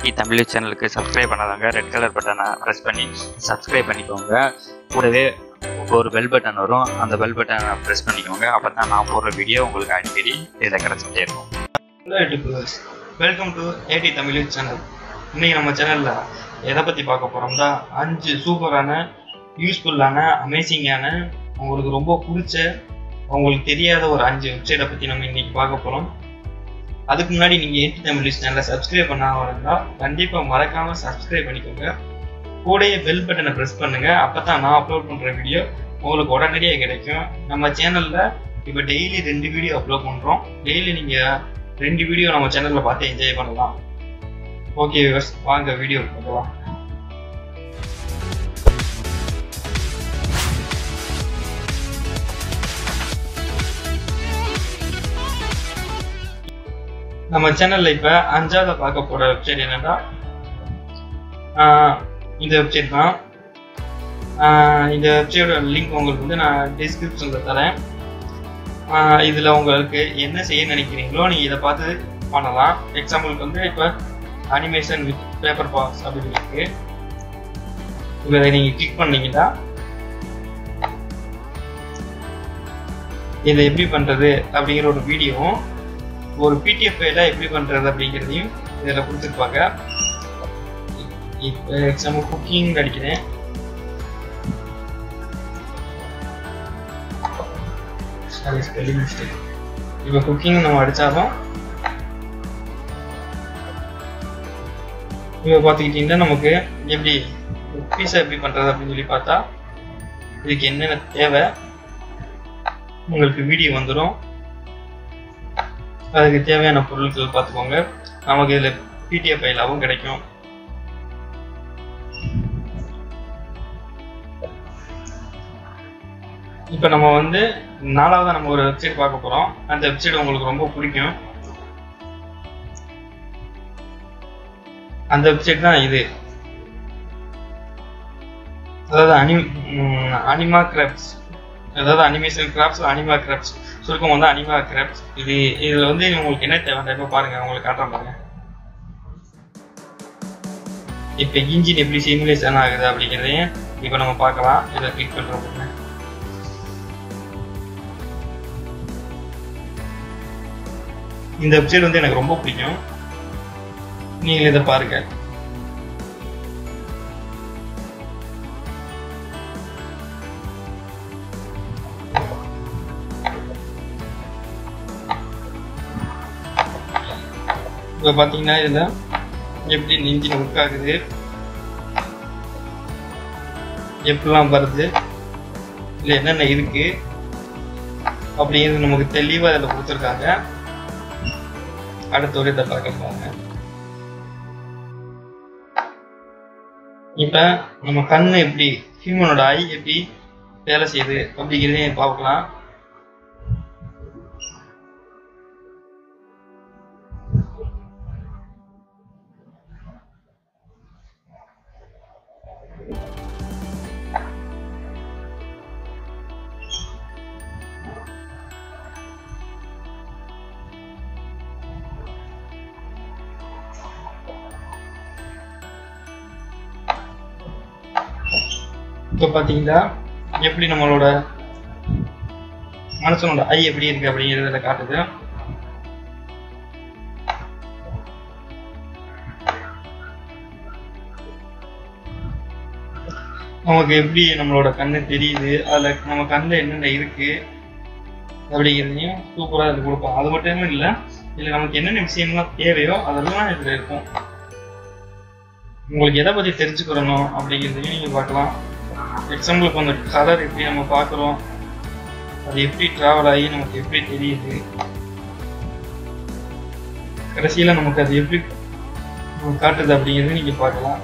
ஏடி தமிழ் சேனலுக்கு சப்ஸ்கிரைப் பண்ணாதவங்க red colour பட்டனை ப்ரெஸ் பண்ணி சப்ஸ்கிரைப் பண்ணிக்கோங்க கூடவே ஒரு பெல் பட்டன் வரும் அந்த பெல் பட்டனை ப்ரெஸ் பண்ணிக்கோங்க அப்போ தான் நான் போடுற வீடியோ உங்களுக்கு அடிக்கடி இதில் கிடச்சிட்டே இருக்கும் welcome to AD Tamil channel இன்னைக்கு நம்ம சேனல்ல எதை பத்தி பார்க்க போறோம்னா அஞ்சு சூப்பரான யூஸ்ஃபுல்லான அமேசிங்கான உங்களுக்கு ரொம்ப பிடிச்ச உங்களுக்கு தெரியாத ஒரு அஞ்சு வெப்சைட்டை பத்தி நம்ம இன்னைக்கு பார்க்க போறோம் அதுக்கு முன்னாடி நீங்க ஏடி தமிழ் சேனலை சப்ஸ்கிரைப் பண்ணாம இருந்தா கண்டிப்பா மறக்காம சப்ஸ்கிரைப் பண்ணிக்கோங்க கூடயே பெல் பட்டனை ப்ரெஸ் பண்ணுங்க அப்பதான் நான் அப்லோட் பண்ற வீடியோ உங்களுக்கு உடனடியாக கிடைக்கும் நம்ம சேனல்ல இப்போ டெய்லி ரெண்டு வீடியோ அப்லோட் பண்றோம் டெய்லி நீங்க ரெண்டு வீடியோ நம்ம சேனல்ல பார்த்து என்ஜாய் பண்ணலாம் ஓகே விவர்ஸ் வாங்க வீடியோ பார்க்கலாம் நம்ம சேனல்ல இப்ப அஞ்சாவது பார்க்க போற வெப்சைட் என்னன்னா ஆஹ் இந்த வெப்சைட் தான் ஆஹ் இந்த வெப்சைட்டோட லிங்க் உங்களுக்கு வந்து நான் டிஸ்கிரிப்ஷன்ல தரேன் ஆஹ் இதுல உங்களுக்கு என்ன செய்ய நினைக்கிறீங்களோ நீங்க இதை பார்த்து பண்ணலாம் எக்ஸாம்பிளுக்கு வந்து இப்போ அனிமேஷன் வித் பேப்பர் பாக்ஸ் அப்படின்னு இருக்கு இதை நீங்க கிளிக் பண்ணீங்கன்னா இதை எப்படி பண்றது அப்படிங்கிற ஒரு வீடியோவும் ஒரு பிடிஎஃப் ஃபைல எப்படி பண்றது அப்படிங்கிறதையும் இதில் கொடுத்துருப்பாங்க இப்போ எக்ஸாம்பிள் குக்கிங் அடிக்கிறேன் சாரி ஸ்பெல்லிங் மிஸ்டேக் இப்போ குக்கிங் நம்ம அடித்தாலும் இப்போ பார்த்துக்கிட்டிங்கன்னா நமக்கு எப்படி பீஸா எப்படி பண்ணுறது அப்படின்னு சொல்லி பார்த்தா இதுக்கு என்னென்ன தேவை உங்களுக்கு வீடியோ வந்துடும் அதுக்கு தேவையான பொருட்கள் பார்த்துக்கோங்க நமக்கு இதில் பிடிஎஃப் ஃபைலாகவும் கிடைக்கும் இப்போ நம்ம வந்து நாலாவது நம்ம ஒரு வெப்சைட் பார்க்க போகிறோம் அந்த வெப்சைட் உங்களுக்கு ரொம்ப பிடிக்கும் அந்த வெப்சைட் தான் இது அதாவது அனி அனிமா கிராப்ஸ் அதாவது அனிமேஷன் கிராப்ஸ் அனிமா கிராப்ஸ் சுருக்கம் வந்து அனிமா கிராப்ஸ் இது இதில் வந்து உங்களுக்கு என்ன தேவை இப்போ பாருங்க உங்களுக்கு காட்டுறேன் பாருங்க இப்போ இன்ஜின் எப்படி சிமுலேஷன் ஆகுது அப்படிங்கிறதையும் இப்போ நம்ம பார்க்கலாம் இதை கிளிக் பண்ணுறோம் பாருங்க இந்த வெப்சைட் வந்து எனக்கு ரொம்ப பிடிக்கும் நீங்கள் இதை பாருங்க இப்போ பார்த்தீங்கன்னா இதில் எப்படி இன்ஜின் ஒர்க் ஆகுது எப்படிலாம் வருது இல்லை என்னென்ன இருக்கு அப்படிங்கிறது நமக்கு தெளிவாக இதில் கொடுத்துருக்காங்க அடுத்த ஒரு இதை பார்க்க போங்க இப்போ நம்ம கண் எப்படி ஹியூமனோட ஐ எப்படி வேலை செய்யுது அப்படிங்கிறதையும் பார்க்கலாம் இப்போ பார்த்தீங்கன்னா எப்படி நம்மளோட மனுஷனோட ஐ எப்படி இருக்கு அப்படிங்கிறத காட்டுது நமக்கு எப்படி நம்மளோட கண்ணு தெரியுது அதில் நம்ம கண்ணில் என்னென்ன இருக்கு அப்படிங்கிறதையும் சூப்பராக இது கொடுப்போம் அது மட்டுமே இல்லை இதில் நமக்கு என்னென்ன விஷயம்லாம் தேவையோ அதெல்லாம் இதில் இருக்கும் உங்களுக்கு எதை பற்றி தெரிஞ்சுக்கிறணும் அப்படிங்கிறதையும் நீங்கள் பார்க்கலாம் எக்ஸாம்பிளுக்கு அந்த கலர் எப்படி நம்ம பார்க்குறோம் அது எப்படி ட்ராவல் ஆகி நமக்கு எப்படி தெரியுது கடைசியில் நமக்கு அது எப்படி காட்டுது அப்படிங்கிறது நீங்கள் பார்க்கலாம்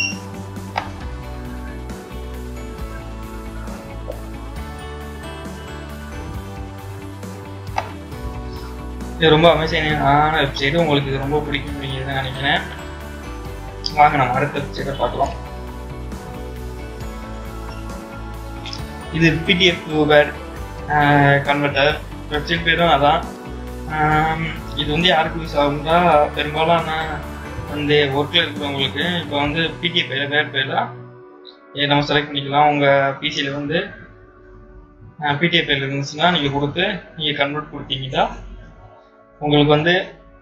இது ரொம்ப அமேசிங்கான வெப்சைட் உங்களுக்கு இது ரொம்ப பிடிக்கும் அப்படிங்கிறத நினைக்கிறேன் வாங்க நம்ம அடுத்த வெப்சைட்டை பார்க்கலாம் இது பிடிஎஃப் வேர்ட் கன்வெர்ட்டர் வெப்சைட் பேரும் அதான் ஆம், இது வந்து யாருக்கு யூஸ் ஆகும்னா பெரும்பாலான அந்த ஒர்க்கில் இருக்கிறவங்களுக்கு இப்போ வந்து பிடிஏ பேர் வேறு பேரில் நம்ம செலக்ட் பண்ணிக்கலாம் உங்கள் பிசியில் வந்து பிடிஏ பேர் இருந்துச்சுன்னா நீங்கள் கொடுத்து நீங்கள் கன்வெர்ட் கொடுத்தீங்கன்னா உங்களுக்கு வந்து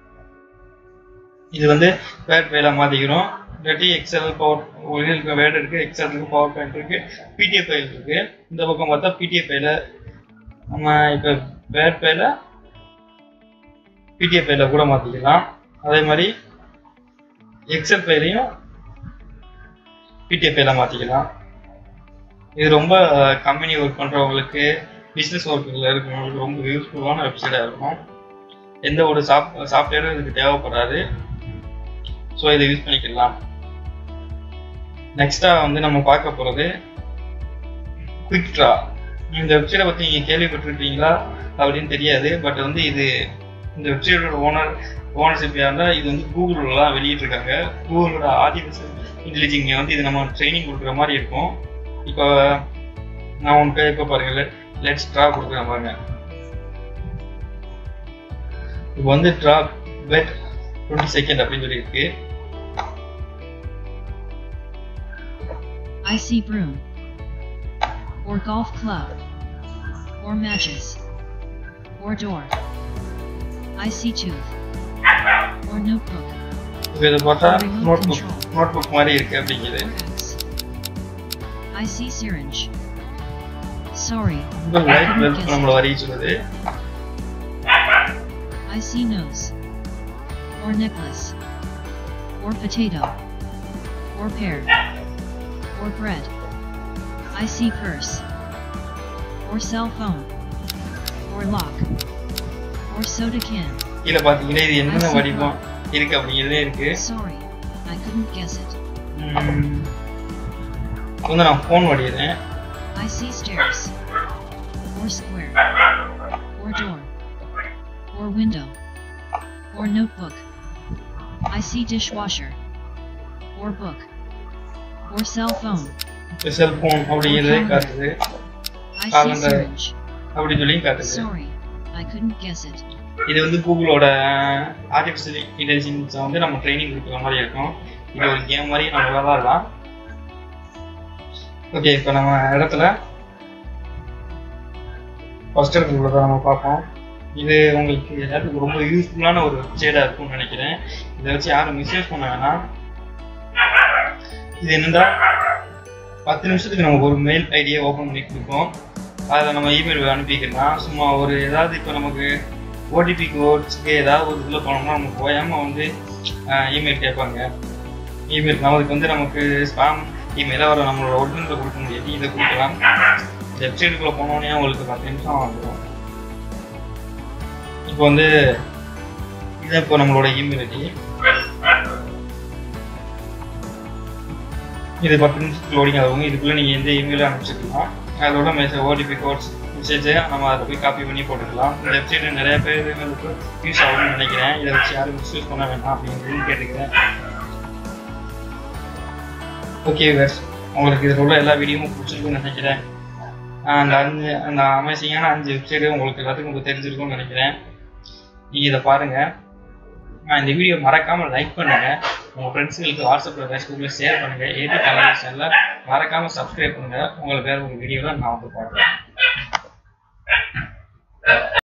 இது வந்து வேர்ட் பேல மாற்றிக்கிறோம் இல்லாட்டி எக்ஸல் பவர் இருக்கு வேர்ட் இருக்குது எக்ஸல் இருக்குது பவர் பாயிண்ட் இருக்குது பிடிஎஃப் ஃபைல் இருக்குது இந்த பக்கம் பார்த்தா பிடிஎஃப் ஃபைல நம்ம இப்போ வேர்ட் பேல பிடிஎஃப் ஃபைல கூட மாற்றிக்கலாம் அதே மாதிரி எக்ஸல் ஃபைலையும் பிடிஎஃப் ஃபைல மாற்றிக்கலாம் இது ரொம்ப கம்பெனி ஒர்க் பண்ணுறவங்களுக்கு பிஸ்னஸ் ஒர்க்கில் இருக்கிறவங்களுக்கு ரொம்ப யூஸ்ஃபுல்லான வெப்சைட்டாக இருக்கும் எந்த ஒரு சாஃப்ட் சாஃப்ட்வேரும் இதுக்கு தேவைப்படாது ஸோ இதை யூஸ் பண்ணிக்கலாம் நெக்ஸ்ட்டாக வந்து நம்ம பார்க்க போகிறது குவிக் ட்ரா இந்த வெப்சைட்டை பற்றி நீங்கள் கேள்விப்பட்டிருக்கீங்களா அப்படின்னு தெரியாது பட் வந்து இது இந்த வெப்சைட்டோட ஓனர் ஓனர்ஷிப் யாருன்னா இது வந்து கூகுளெலாம் வெளியிட்டிருக்காங்க கூகுளோட ஆர்டிஃபிஷியல் இன்டெலிஜென்ஸ் வந்து இது நம்ம ட்ரைனிங் கொடுக்குற மாதிரி இருக்கும் இப்போ நான் உங்களுக்கு இப்போ பாருங்க லெட்ஸ் ட்ரா கொடுக்குறேன் பாருங்க இப்போ வந்து ட்ரா பெட் டுவெண்ட்டி செகண்ட் அப்படின்னு சொல்லி இருக்கு IC Broom. Or Golf Club. Or Matches. Or Door. IC Tooth. Or Notebook. இப்போ இதை பார்த்தா நோட் புக் நோட் புக் மாதிரி இருக்கு அப்படிங்குது Or X. IC Syringe. Sorry. ரொம்ப லைட் வெல்த் நம்மளை வரைய சொல்லுது IC Nose. Or Necklace. Or Potato. Or Pear. Or Bread. IC Purse. Or Cell Phone. Or Lock. Or Soda Can. கீழே பார்த்தீங்கன்னா இது என்னென்ன வடிவம் இருக்கு அப்படிங்கிறதே இருக்கு Sorry. I couldn't guess it. ம், வந்து நான் ஃபோன் வடிகிறேன் I see stairs. Or square. Or door. Or window. Or notebook. I see dishwasher. Or book. Or cell phone. Cell phone அப்படிங்கிறதே காட்டுது I see Calendar. syringe. அப்படின்னு சொல்லி காட்டுது Sorry. I couldn't guess it. இது வந்து கூகுளோட ஆர்டிஃபிஷியல் இன்டெலிஜென்ஸை வந்து நம்ம ட்ரைனிங் கொடுக்குற மாதிரி இருக்கும் இது ஒரு கேம் மாதிரி நம்ம விளாடலாம் ஓகே இப்போ நம்ம இடத்துல ஃபர்ஸ்ட் இடத்துல நம்ம பார்ப்போம் இது உங்களுக்கு எல்லாத்துக்கும் ரொம்ப யூஸ்ஃபுல்லான ஒரு வெப்சைட்டாக இருக்கும்னு நினைக்கிறேன் இதை வச்சு யாரும் மிஸ்யூஸ் பண்ண வேணாம் இது என்னன்னா பத்து நிமிஷத்துக்கு நம்ம ஒரு மெயில் ஐடியை ஓப்பன் பண்ணி கொடுப்போம் அதில் நம்ம இமெயில் அனுப்பிக்கலாம் சும்மா ஒரு ஏதாவது இப்போ நமக்கு ஓடிபி கோட்ஸ்க்கு ஏதாவது ஒரு இதில் போனோம்னா நம்ம போயாமல் வந்து இமெயில் கேட்பாங்க இமெயில் நமக்கு வந்து நமக்கு ஸ்பாம் இமெயிலாக வர நம்மளோட ஒரிஜினல் கொடுக்க முடியாது இதை கொடுக்கலாம் வெப்சைட்டுக்குள்ளே போனோடனே உங்களுக்கு பத்து நிமிஷம் வந்துடும் இப்போ வந்து இது இப்போ நம்மளோட இமெயில் ஐடி இது பத்து நிமிஷத்துக்கு லோடிங் ஆகும் இதுக்குள்ளே நீங்கள் எந்த இமெயிலும் அனுப்பிச்சிக்கலாம் அதோட மெசேஜ் ஓடிபி கோட்ஸ் மெசேஜை நம்ம அதை போய் காப்பி பண்ணி போட்டுக்கலாம் இந்த வெப்சைட் நிறைய பேர் யூஸ் ஆகும்னு நினைக்கிறேன் இதை வச்சு யாரும் மிஸ்யூஸ் பண்ண வேண்டாம் அப்படின்னு கேட்டுக்கிறேன் ஓகே வேர்ஸ் உங்களுக்கு இதில் உள்ள எல்லா வீடியோவும் பிடிச்சிருக்கும்னு நினைக்கிறேன் ஆஹ் அந்த அஞ்சு அந்த அமேசிங்கான அஞ்சு வெப்சைட்டு உங்களுக்கு எல்லாத்துக்கும் உங்களுக்கு தெரிஞ்சிருக்கும்னு நினைக்கிறேன் நீங்கள் இதை பாருங்கள் நான் இந்த வீடியோ மறக்காமல் லைக் பண்ணுங்க உங்கள் ஃப்ரெண்ட்ஸுங்களுக்கு வாட்ஸ்அப்பில் ஃபேஸ்புக்கில் ஷேர் பண்ணுங்கள் ஏடி கலர் சேனலில் மறக்காமல் சப்ஸ்கிரைப் பண்ணுங்கள் உங்களுக்கு வேறு ஒரு வீடியோவில் நான் வந்து பார்க்குறேன்